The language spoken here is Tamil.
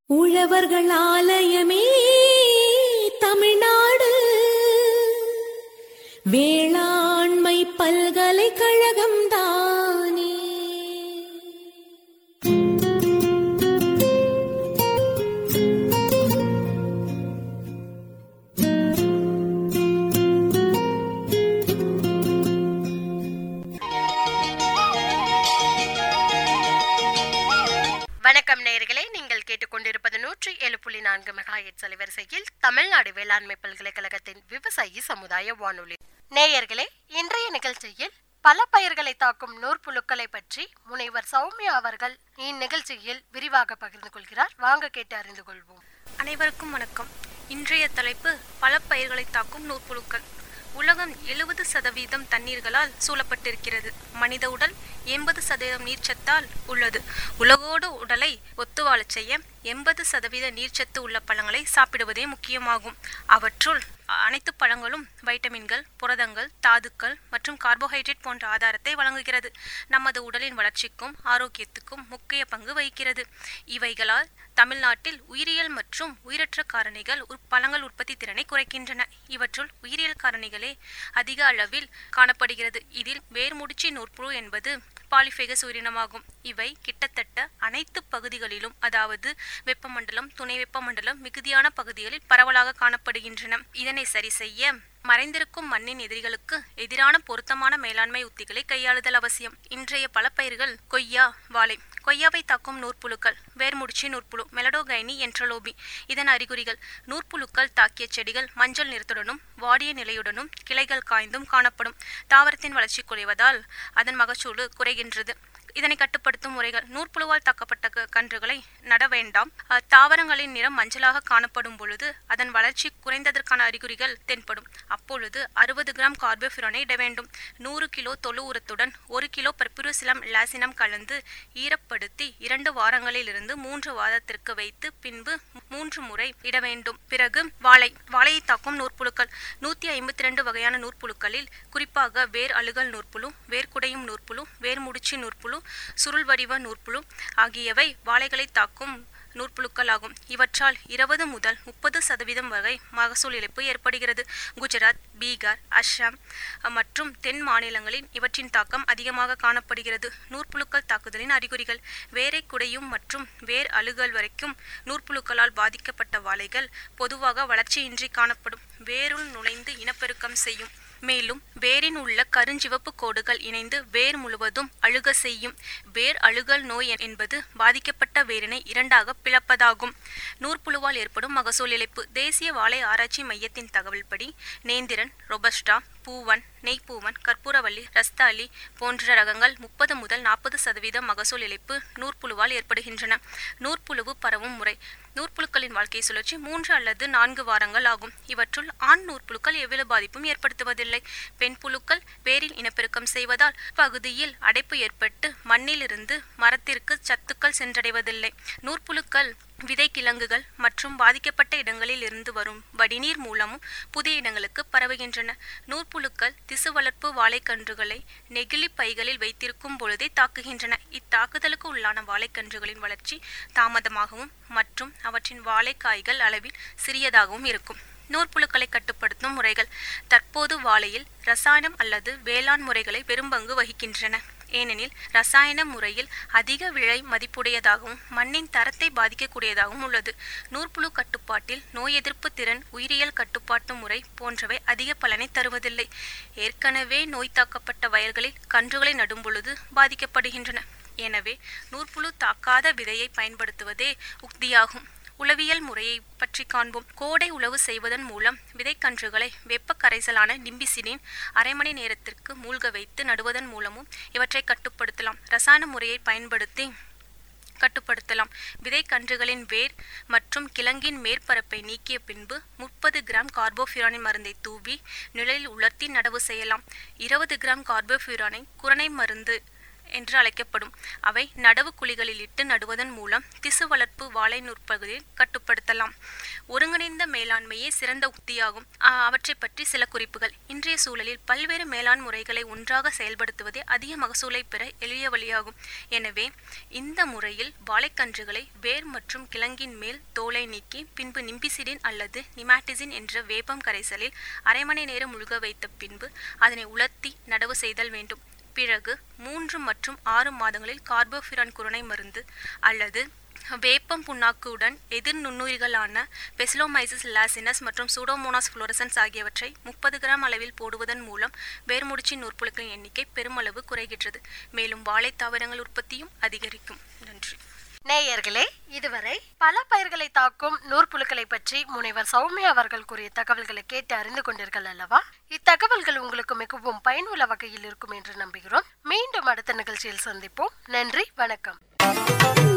உழவர்கள் ஆலயமே தமிழ்நாடு வேளாண்மை பல்கலைக்கழகம் தானே வணக்கம் நேயர்களே நீங்கள் கேட்டுக்கொண்டிருப்பது நூற்றி ஏழு புள்ளி நான்கு மெகாஹெட்ஸ் அலைவரிசையில் தமிழ்நாடு வேளாண்மை பல்கலைக்கழகத்தின் விவசாயி சமுதாய வானொலி நேயர்களே இன்றைய நிகழ்ச்சியில் பல பயிர்களை தாக்கும் நூற்புழுக்களை பற்றி முனைவர் சௌமியா அவர்கள் இந்நிகழ்ச்சியில் விரிவாக பகிர்ந்து கொள்கிறார் வாங்க கேட்டு அறிந்து கொள்வோம் அனைவருக்கும் வணக்கம் இன்றைய தலைப்பு பல பயிர்களை தாக்கும் நூற்புழுக்கள் உலகம் எழுபது சதவீதம் தண்ணீர்களால் சூழப்பட்டிருக்கிறது மனித உடல் எண்பது சதவீதம் நீர்ச்சத்தால் உள்ளது உலகோடு உடலை ஒத்துவாழச் செய்ய எண்பது சதவீத நீர்ச்சத்து உள்ள பழங்களை சாப்பிடுவதே முக்கியமாகும் அவற்றுள் அனைத்து பழங்களும் வைட்டமின்கள் புரதங்கள் தாதுக்கள் மற்றும் கார்போஹைட்ரேட் போன்ற ஆதாரத்தை வழங்குகிறது நமது உடலின் வளர்ச்சிக்கும் ஆரோக்கியத்துக்கும் முக்கிய பங்கு வகிக்கிறது இவைகளால் தமிழ்நாட்டில் உயிரியல் மற்றும் உயிரற்ற காரணிகள் உற்- பழங்கள் உற்பத்தி திறனை குறைக்கின்றன இவற்றுள் உயிரியல் காரணிகளே அதிக அளவில் காணப்படுகிறது இதில் வேர்முடிச்சி நூற்புழு என்பது பாலிஃபேகஸ் உயிரினமாகும் இவை கிட்டத்தட்ட அனைத்து பகுதிகளிலும் அதாவது வெப்பமண்டலம் துணை வெப்பமண்டலம் மிகுதியான பகுதிகளில் பரவலாக காணப்படுகின்றன இதனை சரி செய்ய மறைந்திருக்கும் மண்ணின் எதிரிகளுக்கு எதிரான பொருத்தமான மேலாண்மை உத்திகளை கையாளுதல் அவசியம் இன்றைய பல பயிர்கள் கொய்யா வாழை கொய்யாவை தாக்கும் நூற்புழுக்கள் வேர்முடிச்சி நூற்புழு மெலடோகைனி என்ட்ரலோபி இதன் அறிகுறிகள் நூற்புழுக்கள் தாக்கிய செடிகள் மஞ்சள் நிறத்துடனும் வாடிய நிலையுடனும் கிளைகள் காய்ந்தும் காணப்படும் தாவரத்தின் வளர்ச்சி குறைவதால் அதன் மகசூல் குறைகின்றது இதனை கட்டுப்படுத்தும் முறைகள் நூற்புழுவால் தாக்கப்பட்ட க- கன்றுகளை நட வேண்டாம் அஹ், தாவரங்களின் நிறம் மஞ்சளாக காணப்படும் பொழுது அதன் வளர்ச்சி குறைந்ததற்கான அறிகுறிகள் தென்படும் அப்பொழுது அறுபது கிராம் கார்போஃபிரானை இட வேண்டும் நூறு கிலோ தொழு உரத்துடன் ஒரு கிலோ பர்புருசிலம் லாசினம் கலந்து ஈரப்படுத்தி இரண்டு வாரங்களிலிருந்து மூன்று வாரத்திற்கு வைத்து பின்பு மூன்று முறை இட வேண்டும் பிறகு வாழை வாழையை தாக்கும் நூற்புழுக்கள் நூற்றி ஐம்பத்தி ரெண்டு வகையான நூற்புழுக்களில் குறிப்பாக வேர் அழுகல் நூற்புழு வேர்க்குடையும் நூற்புழு வேர்முடிச்சி நூற்புழு சுருள் வடிவ நூற்புழு ஆகியவை வாழைகளை தாக்கும் நூற்புழுக்கள் ஆகும் இவற்றால் இருபது முதல் முப்பது சதவீதம் வரை மகசூல் இழப்பு ஏற்படுகிறது குஜராத் பீகார் அஸ்ஸாம் அஹ், மற்றும் தென் மாநிலங்களில் இவற்றின் தாக்கம் அதிகமாக காணப்படுகிறது நூற்புழுக்கள் தாக்குதலின் அறிகுறிகள் வேரை குடையும் மற்றும் வேர் அழுகல் வரைக்கும் நூற்புழுக்களால் பாதிக்கப்பட்ட வாழைகள் பொதுவாக வளர்ச்சியின்றி காணப்படும் வேருள் நுழைந்து இனப்பெருக்கம் செய்யும் மேலும் வேரின் உள்ள கருஞ்சிவப்பு கோடுகள் இணைந்து வேர் முழுவதும் அழுக செய்யும் வேர் அழுகல் நோய் என்பது பாதிக்கப்பட்ட வேரினை இரண்டாக பிளப்பதாகும் நூற்புழுவால் ஏற்படும் மகசூல் இழப்பு தேசிய வாழை ஆராய்ச்சி மையத்தின் தகவல்படி நேந்திரன் ரொபஸ்டா பூவன் நெய்ப்பூவன் கற்பூரவள்ளி ரஸ்தாலி போன்ற ரகங்கள் முப்பது முதல் நாற்பது சதவீதம் மகசூல் இழப்பு நூற்புழுவால் ஏற்படுகின்றன நூற்புழுவு பரவும் முறை நூற்புழுக்களின் வாழ்க்கை சுழற்சி மூன்று அல்லது நான்கு வாரங்கள் ஆகும் இவற்றுள் ஆண் நூற்புழுக்கள் எவ்வளவு பாதிப்பும் ஏற்படுத்துவதில்லை பெண் புழுக்கள் வேரில் இனப்பெருக்கம் செய்வதால் பகுதியில் அடைப்பு ஏற்பட்டு மண்ணிலிருந்து மரத்திற்கு சத்துக்கள் சென்றடைவதில்லை நூற்புழுக்கள் விதை கிழங்குகள் மற்றும் பாதிக்கப்பட்ட இடங்களில் இருந்து வரும் வடிநீர் மூலமும் புதிய இடங்களுக்கு பரவுகின்றன நூற்புழுக்கள் திசு வளர்ப்பு வாழைக்கன்றுகளை நெகிழி பைகளில் வைத்திருக்கும் பொழுதே தாக்குகின்றன இத்தாக்குதலுக்கு உள்ளான வாழைக்கன்றுகளின் வளர்ச்சி தாமதமாகவும் மற்றும் அவற்றின் வாழைக்காய்கள் அளவில் சிறியதாகவும் இருக்கும் நூற்புழுக்களை கட்டுப்படுத்தும் முறைகள் தற்போது வாழையில் ரசாயனம் அல்லது வேளாண் முறைகளை பெரும்பங்கு வகிக்கின்றன ஏனெனில் ரசாயன முறையில் அதிக விலை மதிப்புடையதாகவும் மண்ணின் தரத்தை பாதிக்கக்கூடியதாகவும் உள்ளது நூற்புழு கட்டுப்பாட்டில் நோய் எதிர்ப்பு திறன் உயிரியல் கட்டுப்பாட்டு முறை போன்றவை அதிக பலனை தருவதில்லை ஏற்கனவே நோய் தாக்கப்பட்ட வயல்களில் கன்றுகளை நடும் பொழுது பாதிக்கப்படுகின்றன எனவே நூற்புழு தாக்காத விதையை பயன்படுத்துவதே உக்தியாகும் உளவியல் முறையை பற்றி காண்போம் கோடை உழவு செய்வதன் மூலம் விதைக்கன்றுகளை வெப்ப கரைசலான நிம்பிசினின் அரை மணி நேரத்திற்கு மூழ்க வைத்து நடுவதன் மூலமும் இவற்றை கட்டுப்படுத்தலாம் ரசாயன முறையை பயன்படுத்தி கட்டுப்படுத்தலாம் விதைக்கன்றுகளின் வேர் மற்றும் கிழங்கின் மேற்பரப்பை நீக்கிய பின்பு முப்பது கிராம் கார்போஃபியூரானின் மருந்தை தூவி நிழலில் உலர்த்தி நடவு செய்யலாம் இருபது கிராம் கார்போஃபியூரானை குரணை மருந்து என்று அழைக்கப்படும் அவை நடவு குழிகளில் இட்டு நடுவதன் மூலம் திசு வளர்ப்பு வாழை நுற்பகுதியில் கட்டுப்படுத்தலாம் ஒருங்கிணைந்த மேலாண்மையே சிறந்த உத்தியாகும் ஆ, அவற்றை பற்றி சில குறிப்புகள் இன்றைய சூழலில் பல்வேறு மேலாண் முறைகளை ஒன்றாக செயல்படுத்துவதே அதிக மகசூலை பெற எளிய வழியாகும் எனவே இந்த முறையில் வாழைக்கன்றுகளை வேர் மற்றும் கிழங்கின் மேல் தோலை நீக்கி பின்பு நிம்பிசிடின் அல்லது நிமாட்டிசின் என்ற வேப்பம் கரைசலில் அரை மணி நேரம் முழுக வைத்த பின்பு அதனை உலர்த்தி நடவு செய்தல் வேண்டும் பிறகு மூன்று மற்றும் ஆறு மாதங்களில் கார்போஃபிரான் குருணை மருந்து அல்லது வேப்பம் புண்ணாக்குடன் எதிர் நுண்ணுயிர்களான பெசிலோமைசிஸ் லாசினஸ் மற்றும் சூடோமோனாஸ் ஃப்ளோரசன்ஸ் ஆகியவற்றை முப்பது கிராம் அளவில் போடுவதன் மூலம் வேர்முடிச்சின் நூற்புழுக்களின் எண்ணிக்கை பெருமளவு குறைகின்றது மேலும் வாழை தாவரங்கள் உற்பத்தியும் அதிகரிக்கும் நன்றி நேயர்களே இதுவரை பல பயிர்களை தாக்கும் நூற்புழுக்களை பற்றி முனைவர் சௌமியா அவர்கள் கூறிய தகவல்களை கேட்டு அறிந்து கொண்டீர்கள் அல்லவா இத்தகவல்கள் உங்களுக்கு மிகவும் பயனுள்ள வகையில் இருக்கும் என்று நம்புகிறோம் மீண்டும் அடுத்த நிகழ்ச்சியில் சந்திப்போம் நன்றி வணக்கம்